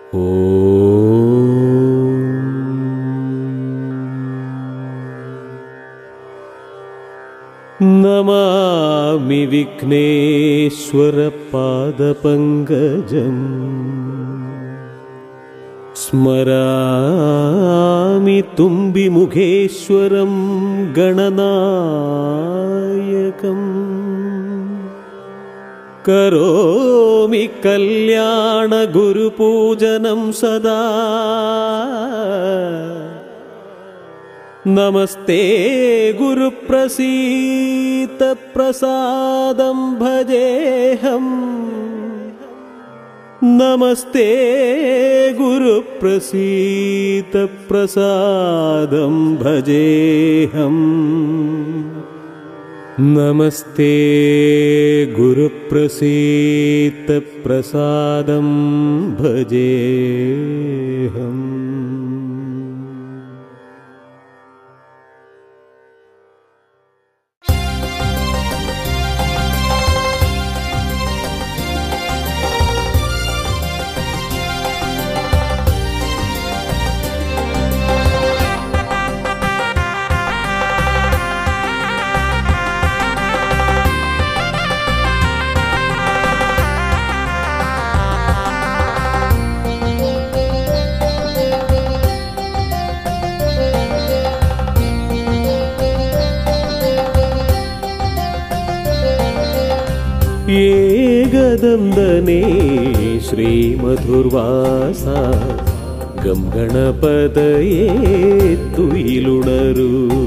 നമാമി വിഘ്നേശ്വരപാദപങ്കജം സ്മരാമി തുമ്പിമുഖേശ്വരം ഗണനായകം കരോമി കല്യാണ ഗുരുപൂജനം സദാ നമസ്തേ ഗുരുപ്രസീത പ്രസാദം ഭജേഹം നമസ്തേ ഗുരുപ്രസീത പ്രസാദം ഭജേഹം നമസ്തേ ഗുരുപ്രസീത പ്രസാദം ഭജേഹം ഏകദന്തനേ ശ്രീമധുർവാസ ഗം ഗണപതയേ തുയിലുണരൂ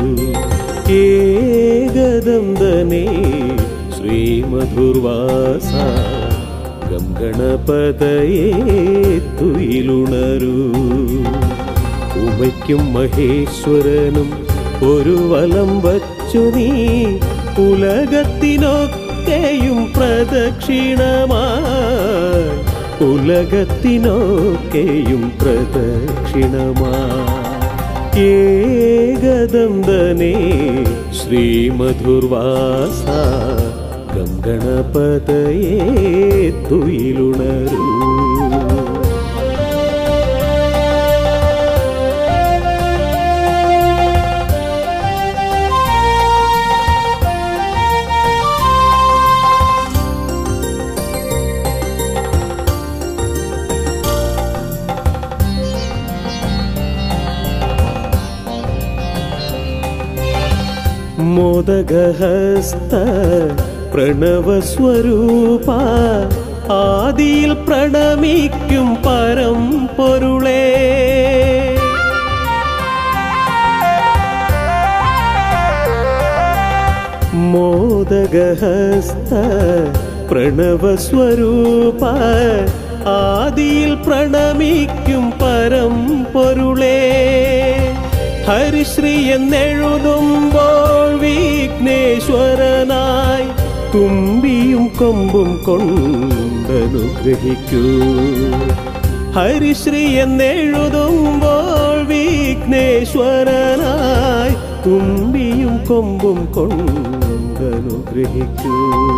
ഏകദന്തനേ ശ്രീമധുർവാസ ഗം ഗണപതയേ തുയിലുണരൂ ഉമയ്ക്കും മഹേശ്വരനും ഒരു വലം വച്ചു നീ ഉലകത്തിനൊക്കെയും പ്രദക്ഷിണമായി ഉലകത്തിനൊക്കെയും പ്രദക്ഷിണമായി ഏകദന്തനേ ശ്രീമധുർവാസ ഗം ഗണപതയേ തുയിലുണരൂ മോദകഹസ്ത പ്രണവസ്വരൂപ ആദിയിൽ പ്രണമിക്കും പരം പൊരുളേ മോദകഹസ്ത പ്രണവസ്വരൂപ ആദിയിൽ പ്രണമിക്കും പരം പൊരുളേ ഹരിശ്രീ എന്നെഴുതുമ്പോൾ വിഘ്നേശ്വരനായി തുമ്പിയും കൊമ്പും കൊണ്ടനുഗ്രഹിക്കൂ ഹരിശ്രീ എന്നെഴുതുമ്പോൾ വിഘ്നേശ്വരനായി തുമ്പിയും കൊമ്പും കൊണ്ടനുഗ്രഹിക്കൂ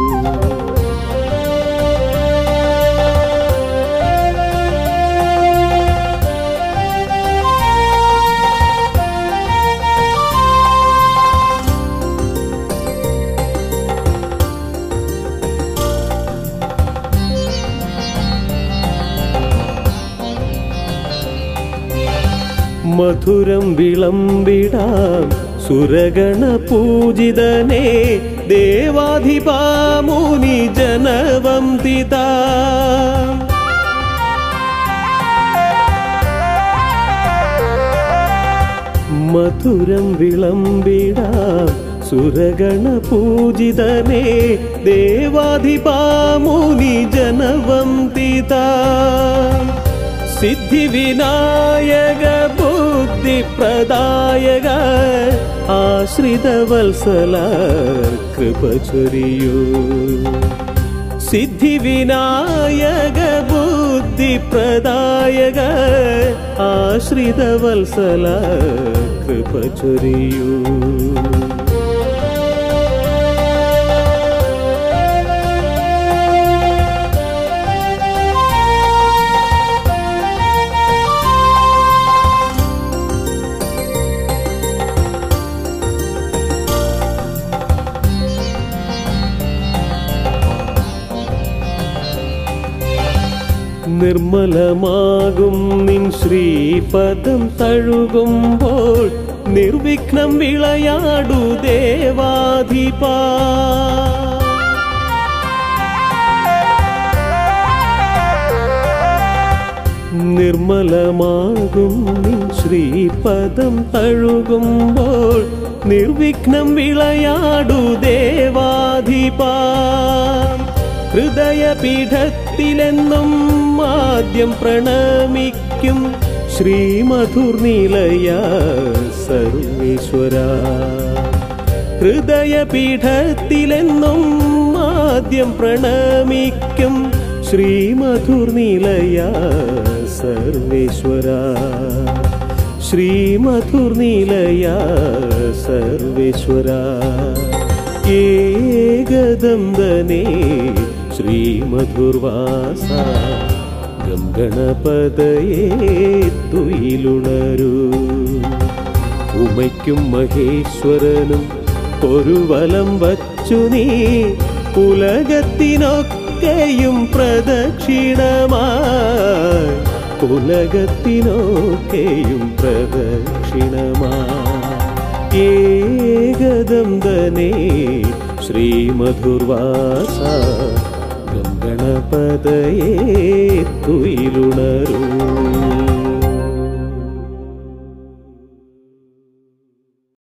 മധുരം വിളമ്പിടാം സുരഗണ പൂജിതനേ ദേവാധിപാമുനി ജനവന്തിത മധുരം വിളമ്പിടാം സുരഗണ പൂജിതനേ ദേവാധിപാമുനി ജനവന്തിത സിദ്ധിവിനായക ബുദ്ധിപ്രദായക ആശ്രിതവത്സല കൃപ ചൊരിയൂ സിദ്ധിവിനായക ബുദ്ധിപ്രദായക ആശ്രിതവത്സല കൃപ ചൊരിയൂ ും നിർമ്മലമാകും നിൻ ശ്രീപദം തഴുകുമ്പോൾ നിർവിഘ്നം വിളയാടു ദേവാധിപാ നിർമ്മലമാകും നിൻ ശ്രീപദം തഴുകുമ്പോൾ നിർവിഘ്നം വിളയാടു ദേവാധിപാ ഹൃദയപീഠത്തിലെന്നും ആദ്യം പ്രണമിക്കും ശ്രീമധുർനിലയ സർവേശ്വര ഹൃദയപീഠത്തിലെന്നും ആദ്യം പ്രണമിക്കും ശ്രീമധുർനിലയ സർവേശ്വര ശ്രീമധുർനിലയ സർവേശ്വര ഏകദന്തനേ ശ്രീമധുർവാസ ഗം ഗണപതയേ തുയിലുണരൂ ഉമയ്ക്കും മഹേശ്വരനും ഒരു വലം വച്ചു നീ ഉലകത്തിനൊക്കെയും പ്രദക്ഷിണമായി ഉലകത്തിനൊക്കെയും പ്രദക്ഷിണമായി ഏകദന്തനേ ശ്രീമധുർവാസ ഗം ഗണപതയേ തുയിലുണരൂ